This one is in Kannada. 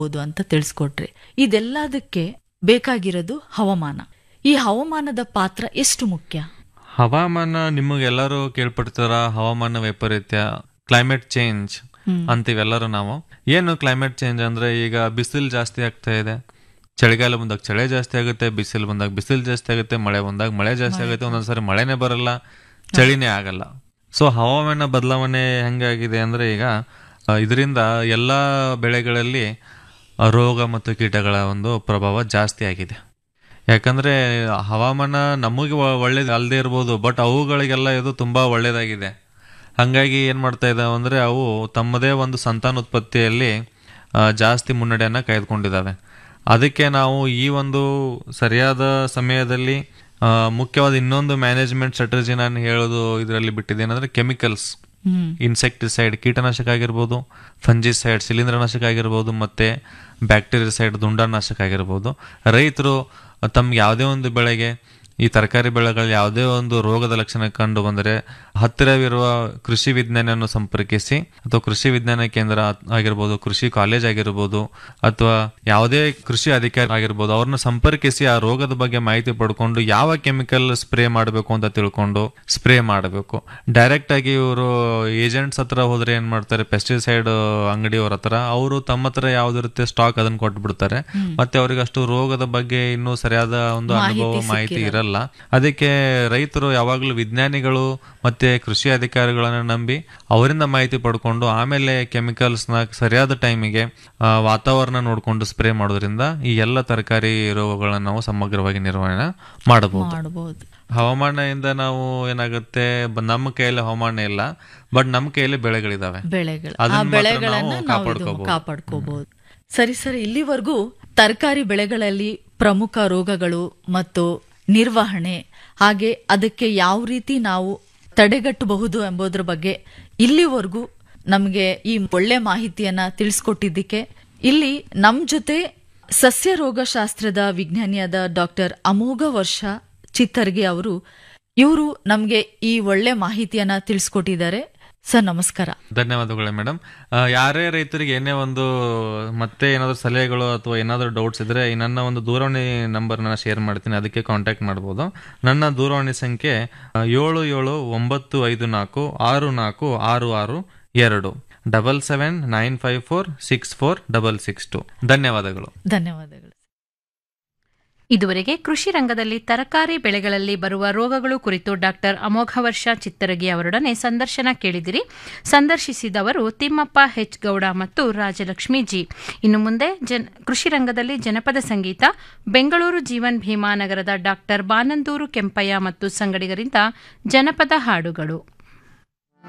ಬಹುದು ಅಂತ ತಿಳಿಸ್ಕೊಟ್ರಿ ಇದೆಲ್ಲದಕ್ಕೆ ಬೇಕಾಗಿರೋದು ಹವಾಮಾನ ಈ ಹವಾಮಾನದ ಪಾತ್ರ ಎಷ್ಟು ಮುಖ್ಯ ಹವಾಮಾನ ನಿಮಗೆಲ್ಲರೂ ಕೇಳ್ಪಡ್ತಾರ ಹವಾಮಾನ ವೈಪರೀತ್ಯ ಕ್ಲೈಮೇಟ್ ಚೇಂಜ್ ಅಂತೀವೆಲ್ಲರೂ ನಾವು ಏನು ಕ್ಲೈಮೇಟ್ ಚೇಂಜ್ ಅಂದ್ರೆ ಈಗ ಬಿಸಿಲು ಜಾಸ್ತಿ ಆಗ್ತಾ ಇದೆ ಚಳಿಗಾಲ ಬಂದಾಗ ಚಳಿ ಜಾಸ್ತಿ ಆಗುತ್ತೆ ಬಿಸಿಲು ಬಂದಾಗ ಬಿಸಿಲು ಜಾಸ್ತಿ ಆಗುತ್ತೆ ಮಳೆ ಬಂದಾಗ ಮಳೆ ಜಾಸ್ತಿ ಆಗುತ್ತೆ ಒಂದೊಂದ್ಸರಿ ಮಳೆನೇ ಬರಲ್ಲ ಚಳಿನೇ ಆಗಲ್ಲ ಸೊ ಹವಾಮಾನ ಬದಲಾವಣೆ ಹೆಂಗಾಗಿದೆ ಅಂದ್ರೆ ಈಗ ಇದರಿಂದ ಎಲ್ಲ ಬೆಳೆಗಳಲ್ಲಿ ಆ, ರೋಗ ಮತ್ತು ಕೀಟಗಳ ಒಂದು ಪ್ರಭಾವ ಜಾಸ್ತಿ ಆಗಿದೆ ಯಾಕಂದ್ರೆ ಹವಾಮಾನ ನಮಗೆ ಒಳ್ಳೇದು ಅಲ್ಲದೆ ಇರ್ಬೋದು ಬಟ್ ಅವುಗಳಿಗೆಲ್ಲ ಇದು ತುಂಬಾ ಒಳ್ಳೇದಾಗಿದೆ ಹಾಗಾಗಿ ಏನು ಮಾಡ್ತಾ ಇದ್ದಾವೆ ಅಂದರೆ ಅವು ತಮ್ಮದೇ ಒಂದು ಸಂತಾನೋತ್ಪತ್ತಿಯಲ್ಲಿ ಆ, ಜಾಸ್ತಿ ಮುನ್ನಡೆಯನ್ನು ಕಾಯ್ದುಕೊಂಡಿದ್ದಾವೆ ಅದಕ್ಕೆ ನಾವು ಈ ಒಂದು ಸರಿಯಾದ ಸಮಯದಲ್ಲಿ ಆ, ಮುಖ್ಯವಾದ ಇನ್ನೊಂದು ಮ್ಯಾನೇಜ್ಮೆಂಟ್ ಸ್ಟ್ರಾಟಜಿ ನಾನು ಹೇಳೋದು ಇದರಲ್ಲಿ ಬಿಟ್ಟಿದ್ದೇನೆ ಅಂದರೆ ಕೆಮಿಕಲ್ಸ್ ಹ್ಮ್ ಇನ್ಸೆಕ್ಟಿಸೈಡ್ ಕೀಟನಾಶಕ ಆಗಿರ್ಬೋದು ಫಂಜಿಸೈಡ್ ಶಿಲೀಂಧ್ರನಾಶಕ ಆಗಿರ್ಬೋದು ಮತ್ತೆ ಬ್ಯಾಕ್ಟೀರಿಯಸೈಡ್ ದುಂಡನಾಶಕ ಆಗಿರ್ಬೋದು ರೈತರು ತಮ್ಗೆ ಯಾವುದೇ ಒಂದು ಬೆಳೆಗೆ ಈ ತರಕಾರಿ ಬೆಳೆಗಳಲ್ಲಿ ಯಾವುದೇ ಒಂದು ರೋಗದ ಲಕ್ಷಣ ಕಂಡು ಬಂದರೆ ಹತ್ತಿರವಿರುವ ಕೃಷಿ ವಿಜ್ಞಾನಿಯನ್ನು ಸಂಪರ್ಕಿಸಿ ಅಥವಾ ಕೃಷಿ ವಿಜ್ಞಾನ ಕೇಂದ್ರ ಆಗಿರ್ಬೋದು ಕೃಷಿ ಕಾಲೇಜ್ ಆಗಿರ್ಬೋದು ಅಥವಾ ಯಾವುದೇ ಕೃಷಿ ಅಧಿಕಾರಿ ಆಗಿರ್ಬೋದು ಅವ್ರನ್ನ ಸಂಪರ್ಕಿಸಿ ಆ ರೋಗದ ಬಗ್ಗೆ ಮಾಹಿತಿ ಪಡ್ಕೊಂಡು ಯಾವ ಕೆಮಿಕಲ್ ಸ್ಪ್ರೇ ಮಾಡಬೇಕು ಅಂತ ತಿಳ್ಕೊಂಡು ಸ್ಪ್ರೇ ಮಾಡಬೇಕು ಡೈರೆಕ್ಟ್ ಆಗಿ ಇವರು ಏಜೆಂಟ್ಸ್ ಹತ್ರ ಹೋದ್ರೆ ಏನ್ ಮಾಡ್ತಾರೆ ಪೆಸ್ಟಿಸೈಡ್ ಅಂಗಡಿಯವ್ರ ಹತ್ರ ಅವರು ತಮ್ಮ ಹತ್ರ ಯಾವ್ದಿರುತ್ತೆ ಸ್ಟಾಕ್ ಅದನ್ನ ಕೊಟ್ಬಿಡ್ತಾರೆ ಮತ್ತೆ ಅವ್ರಿಗೆ ಅಷ್ಟು ರೋಗದ ಬಗ್ಗೆ ಇನ್ನೂ ಸರಿಯಾದ ಒಂದು ಅನುಭವ ಮಾಹಿತಿ ಇರಲ್ಲ ಅದಕ್ಕೆ ರೈತರು ಯಾವಾಗಲೂ ವಿಜ್ಞಾನಿಗಳು ಮತ್ತೆ ಕೃಷಿ ಅಧಿಕಾರಿಗಳನ್ನ ನಂಬಿ ಅವರಿಂದ ಮಾಹಿತಿ ಪಡ್ಕೊಂಡು ಆಮೇಲೆ ಕೆಮಿಕಲ್ಸ್ ನ ಸರಿಯಾದ ಟೈಮಿಗೆ ವಾತಾವರಣ ನೋಡ್ಕೊಂಡು ಸ್ಪ್ರೇ ಮಾಡೋದ್ರಿಂದ ಈ ಎಲ್ಲ ತರಕಾರಿ ರೋಗಗಳನ್ನ ನಾವು ಸಮಗ್ರವಾಗಿ ನಿರ್ವಹಣೆ ಮಾಡಬಹುದು ಮಾಡಬಹುದು ಹವಾಮಾನದಿಂದ ನಾವು ಏನಾಗುತ್ತೆ ಬ- ನಮ್ಮ ಕೈಯಲ್ಲಿ ಹವಾಮಾನ ಇಲ್ಲ ಬಟ್ ನಮ್ಮ ಕೈಯಲ್ಲಿ ಬೆಳೆಗಳಿದಾವೆ ಬೆಳೆಗಳು ಆ ಅದನ್ನ ಮಾತ್ರ ಬೆಳೆಗಳನ್ನ ನಾವು ನಾವು ಇದು ಕಾಪಾಡ್ಕೋಬಹುದು. ಕಾಪಾಡ್ಕೋಬಹುದು ಸರಿ ಸರಿ ಇಲ್ಲಿವರೆಗೂ ತರಕಾರಿ ಬೆಳೆಗಳಲ್ಲಿ ಪ್ರಮುಖ ರೋಗಗಳು ಮತ್ತು ನಿರ್ವಹಣೆ ಹಾಗೆ ಅದಕ್ಕೆ ಯಾವ ರೀತಿ ನಾವು ತಡೆಗಟ್ಟಬಹುದು ಎಂಬುದರ ಬಗ್ಗೆ ಇಲ್ಲಿವರೆಗೂ ನಮಗೆ ಈ ಒಳ್ಳೆ ಮಾಹಿತಿಯನ್ನ ತಿಳಿಸ್ಕೊಟ್ಟಿದ್ದಕ್ಕೆ ಇಲ್ಲಿ ನಮ್ ಜೊತೆ ಸಸ್ಯ ರೋಗಶಾಸ್ತ್ರದ ವಿಜ್ಞಾನಿಯಾದ ಡಾಕ್ಟರ್ ಅಮೋಘ ವರ್ಷ ಚಿತ್ತರ್ಗೆ ಅವರು ಇವರು ನಮಗೆ ಈ ಒಳ್ಳೆ ಮಾಹಿತಿಯನ್ನ ತಿಳಿಸ್ಕೊಟ್ಟಿದ್ದಾರೆ ಸರ್ ನಮಸ್ಕಾರ ಧನ್ಯವಾದಗಳು ಮೇಡಮ್ ಯಾರೇ ರೈತರಿಗೆ ಏನೇ ಒಂದು ಮತ್ತೆ ಏನಾದರೂ ಸಲಹೆಗಳು ಅಥವಾ ಏನಾದರೂ ಡೌಟ್ಸ್ ಇದ್ರೆ ಈ ನನ್ನ ಒಂದು ದೂರವಾಣಿ ನಂಬರ್ ನಾನು ಶೇರ್ ಮಾಡ್ತೀನಿ ಅದಕ್ಕೆ ಕಾಂಟ್ಯಾಕ್ಟ್ ಮಾಡ್ಬೋದು ನನ್ನ ದೂರವಾಣಿ ಸಂಖ್ಯೆ ಆ, ಏಳು ಏಳು ಒಂಬತ್ತು ಐದು ನಾಲ್ಕು ಆರು ನಾಲ್ಕು ಆರು ಆರು ಎರಡು double seven nine five four six four double six two ಧನ್ಯವಾದಗಳು ಧನ್ಯವಾದಗಳು ಇದುವರೆಗೆ ಕೃಷಿ ರಂಗದಲ್ಲಿ ತರಕಾರಿ ಬೆಳೆಗಳಲ್ಲಿ ಬರುವ ರೋಗಗಳು ಕುರಿತು ಡಾಕ್ಟರ್ ಅಮೋಘವರ್ಷ ಚಿತ್ತರಗಿ ಅವರೊಡನೆ ಸಂದರ್ಶನ ಕೇಳಿದಿರಿ ಸಂದರ್ಶಿಸಿದವರು ತಿಮ್ಮಪ್ಪ ಹೆಚ್ ಗೌಡ ಮತ್ತು ರಾಜಲಕ್ಷ್ಮಿ ಜಿ ಇನ್ನು ಮುಂದೆ ಜನ್ ಕೃಷಿ ರಂಗದಲ್ಲಿ ಜನಪದ ಸಂಗೀತ ಬೆಂಗಳೂರು ಜೀವನ್ ಭೀಮಾ ನಗರದ ಡಾಕ್ಟರ್ ಬಾನಂದೂರು ಕೆಂಪಯ್ಯ ಮತ್ತು ಸಂಗಡಿಗರಿಂದ ಜನಪದ ಹಾಡುಗಳು